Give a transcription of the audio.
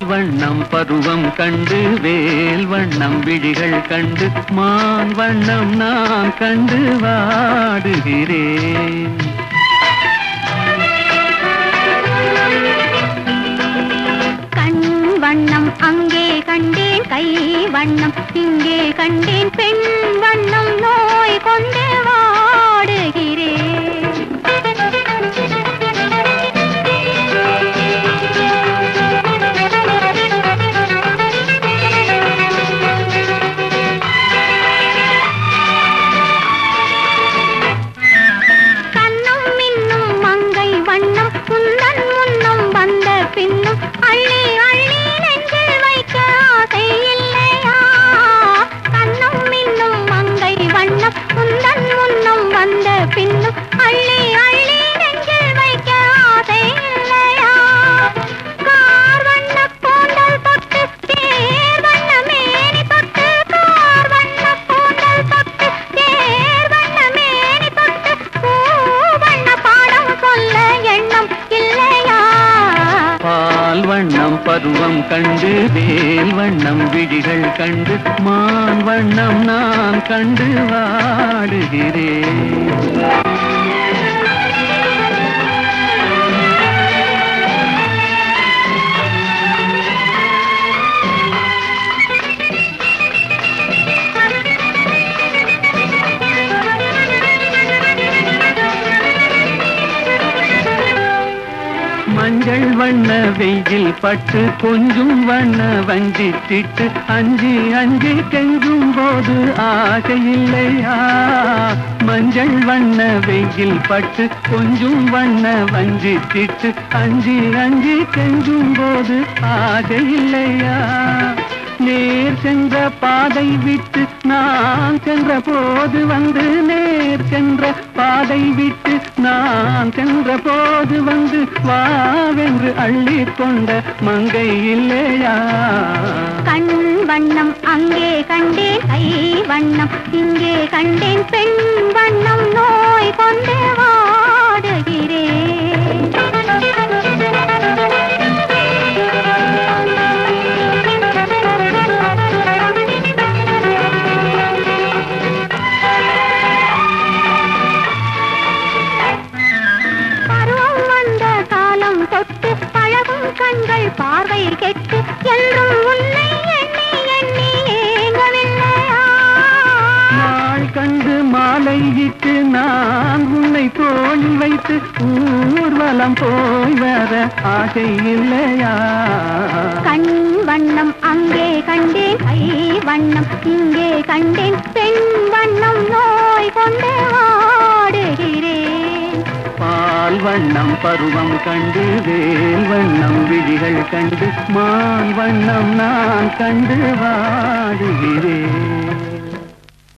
வண்ணம் பருவம் கண்டு வேல் வண்ணம் விழிகள் கண்டு மான் வண்ணம் நான் கண்டு வாடுகிறேன் கண் வண்ணம் அங்கே கண்டேன் கை வண்ணம் இங்கே கண்டேன் பெண் வண்ணம் நோய் கொண்டு வாடுகிறேன் கண்ணும் மின்னும் மங்கை வண்ணம் குந்தன் முன்னம் வந்த பின்னும் அள்ளி அள்ளி நெஞ்சில் வைக்க ஆசை இல்லையா கண்ணும் மின்னும் மங்கை வண்ணம் குந்தன் முன்னம் வந்த பின்னும் அள்ளி அள்ளி நெஞ்சில் வைக்க ஆசை இல்லையா கார் வண்ண கூந்தல் தொட்டு தேர் வண்ண மேனி தொட்டு கார் வண்ண கூந்தல் தொட்டு தேர் வண்ண மேனி தொட்டு பூ வண்ண பாடம் சொல்ல எண்ணம் இல்லையா பால் வண்ணம் பருவம் கண்டு வேல் வண்ணம் விழிகள் கண்டு மான் வண்ணம் நான் கண்டு வாடுகிறேன் மஞ்சள் வண்ண வெயில் பட்டு கொஞ்சம் வண்ண வஞ்சி திட்டு அஞ்சி அஞ்சி கெஞ்சும் போது ஆசை இல்லையா மஞ்சள் வண்ண வெயில் பட்டு கொஞ்சம் வண்ண வஞ்சி திட்டு அஞ்சி அஞ்சி கெஞ்சும் போது ஆசை இல்லையா நேர் சென்ற பாதை விட்டு நான் சென்ற போது வந்து நேர் சென்ற பாதை விட்டு நான் சென்ற போது வந்து வாவென்று அள்ளி கொண்ட மங்கை இல்லையா கண் வண்ணம் அங்கே கண்டேன் கை வண்ணம் இங்கே கண்டேன் பெண் வண்ணம் நோய் கொண்டு பருவம் வந்த காலம் தொட்டு பழகும் கண்கள் பார்வை கெட்டு என்றும் உன்னை எண்ணி எண்ணி ஏங்கவில்லையா நாள் கண்டு மாலை இட்டு நான் உன்னை தோழி வைத்து ஊர்வலம் போய் வர ஆசை இல்லையா கண் வண்ணம் அங்கே கண்டேன் கை வண்ணம் இங்கே கண்டேன் பெண் வண்ணம் நோய் கொண்டு வாடுகிறேன் பால் வண்ணம் பருவம் கண்டு வேல் வண்ணம் விழிகள் கண்டு மான் வண்ணம் நான் கண்டு வாடுகிறேன்